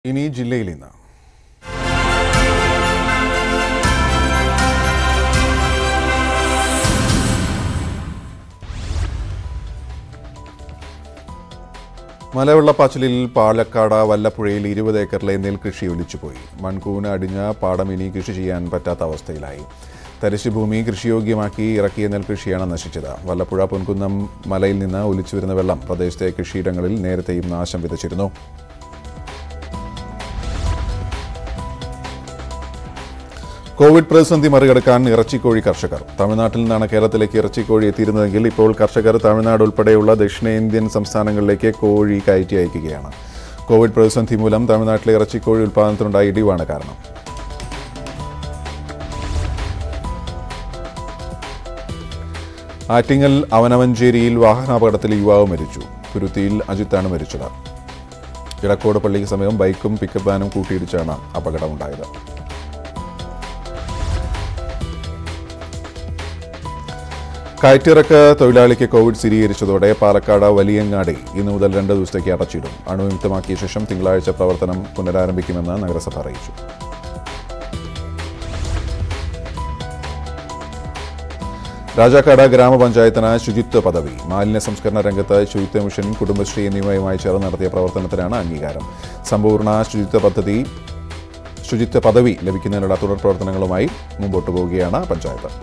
ഇനി ജില്ലയിൽ ഇന്ന് മലവെള്ളപ്പാച്ചിലിൽ പാലക്കാട് വല്ലപ്പുഴയിൽ ഇരുപത് ഏക്കറിലെ നെൽകൃഷി ഒലിച്ചുപോയി മൺകൂന് അടിഞ്ഞ പാടം ഇനി കൃഷി ചെയ്യാൻ പറ്റാത്ത അവസ്ഥയിലായി തരിശ് ഭൂമി കൃഷിയോഗ്യമാക്കി ഇറക്കിയ നെൽകൃഷിയാണ് നശിച്ചത് വല്ലപ്പുഴ പൊൻകുന്നം മലയിൽ നിന്ന് ഒലിച്ചു വരുന്ന വെള്ളം പ്രദേശത്തെ കൃഷിയിടങ്ങളിൽ നേരത്തെയും നാശം വിതച്ചിരുന്നു കോവിഡ് പ്രതിസന്ധി മറികടക്കാൻ ഇറച്ചിക്കോഴി കർഷകർ തമിഴ്നാട്ടിൽ നിന്നാണ് കേരളത്തിലേക്ക് ഇറച്ചിക്കോഴി എത്തിയിരുന്നതെങ്കിൽ ഇപ്പോൾ കർഷകർ തമിഴ്നാട് ഉൾപ്പെടെയുള്ള ദക്ഷിണേന്ത്യൻ സംസ്ഥാനങ്ങളിലേക്ക് കോഴി കയറ്റി അയക്കുകയാണ് കോവിഡ് പ്രതിസന്ധി മൂലം തമിഴ്നാട്ടിലെ ഇറച്ചിക്കോഴി ഉൽപ്പാദനത്തിനുണ്ടായ ഇടിവാണ് കാരണം ആറ്റിങ്ങൽ അവനവഞ്ചേരിയിൽ വാഹനാപകടത്തിൽ യുവാവ് മരിച്ചു കുരുത്തിയിൽ അജിത്താണ് മരിച്ചത് ഇടക്കോട് പള്ളിക്ക് സമീപം ബൈക്കും പിക്കപ്പ് വാനും കൂട്ടിയിടിച്ചാണ് അപകടമുണ്ടായത് കയറ്റിറക്ക് തൊഴിലാളിക്ക് കോവിഡ് സ്ഥിരീകരിച്ചതോടെ പാലക്കാട് വലിയങ്ങാടി ഇന്നു മുതൽ രണ്ട് ദിവസത്തേക്ക് അടച്ചിടും അണുവിമുക്തമാക്കിയ ശേഷം തിങ്കളാഴ്ച പ്രവർത്തനം പുനരാരംഭിക്കുമെന്ന് നഗരസഭ അറിയിച്ചു രാജാക്കാട് ഗ്രാമപഞ്ചായത്തിന് ശുചിത്വ പദവി മാലിന്യ സംസ്കരണ രംഗത്ത് ശുചിത്വ മിഷൻ കുടുംബശ്രീ എന്നിവയുമായി ചേർന്ന് നടത്തിയ പ്രവർത്തനത്തിനാണ് അംഗീകാരം സമ്പൂർണ്ണ ശുചിത്വ പദ്ധതി ശുചിത്വ പദവി ലഭിക്കുന്നതിനുള്ള തുടർ പ്രവർത്തനങ്ങളുമായി മുമ്പോട്ട് പോവുകയാണ് പഞ്ചായത്ത്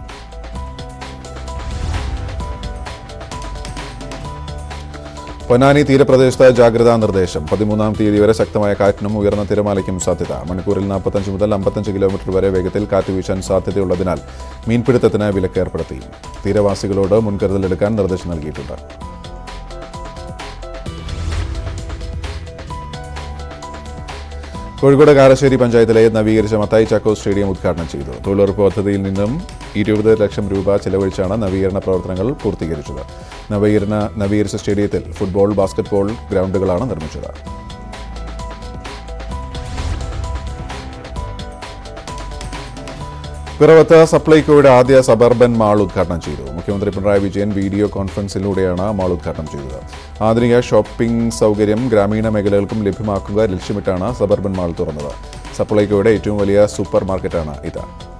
പൊന്നാനി തീരപ്രദേശത്ത് ജാഗ്രതാ നിർദ്ദേശം പതിമൂന്നാം തീയതി വരെ ശക്തമായ കാറ്റിനും ഉയർന്ന തിരമാലയ്ക്കും സാധ്യത മണിക്കൂറിൽ നാൽപ്പത്തഞ്ച് മുതൽ അമ്പത്തഞ്ച് കിലോമീറ്റർ വരെ വേഗത്തിൽ കാറ്റ് വീശാൻ സാധ്യതയുള്ളതിനാൽ മീൻപിടുത്തത്തിന് വിലക്ക് ഏർപ്പെടുത്തി തീരവാസികളോട് മുൻകരുതലെടുക്കാൻ നിർദ്ദേശം നൽകിയിട്ടുണ്ട് കോഴിക്കോട് കാരശ്ശേരി പഞ്ചായത്തിലെ നവീകരിച്ച മത്തായി ചാക്കോ സ്റ്റേഡിയം ഉദ്ഘാടനം ചെയ്തു തൊഴിലുറപ്പ് പദ്ധതിയിൽ നിന്നും ഇരുപത് ലക്ഷം രൂപ ചെലവഴിച്ചാണ് നവീകരണ പ്രവർത്തനങ്ങൾ പൂർത്തീകരിച്ചത് നവീകരണ നവീകരിച്ച സ്റ്റേഡിയത്തിൽ ഫുട്ബോൾ ബാസ്കറ്റ്ബോൾ ഗ്രൗണ്ടുകളാണ് നിർമ്മിച്ചത് പിറവത്ത് സപ്ലൈകോയുടെ ആദ്യ സബർബൻ മാൾ ഉദ്ഘാടനം ചെയ്തു മുഖ്യമന്ത്രി പിണറായി വിജയൻ വീഡിയോ കോൺഫറൻസിലൂടെയാണ് മാൾ ഉദ്ഘാടനം ചെയ്തത് ആധുനിക ഷോപ്പിംഗ് സൗകര്യം ഗ്രാമീണ മേഖലകൾക്കും ലഭ്യമാക്കുക ലക്ഷ്യമിട്ടാണ് സബർബൻ മാൾ തുറന്നത് സപ്ലൈകോയുടെ ഏറ്റവും വലിയ സൂപ്പർ മാർക്കറ്റാണ് ഇത്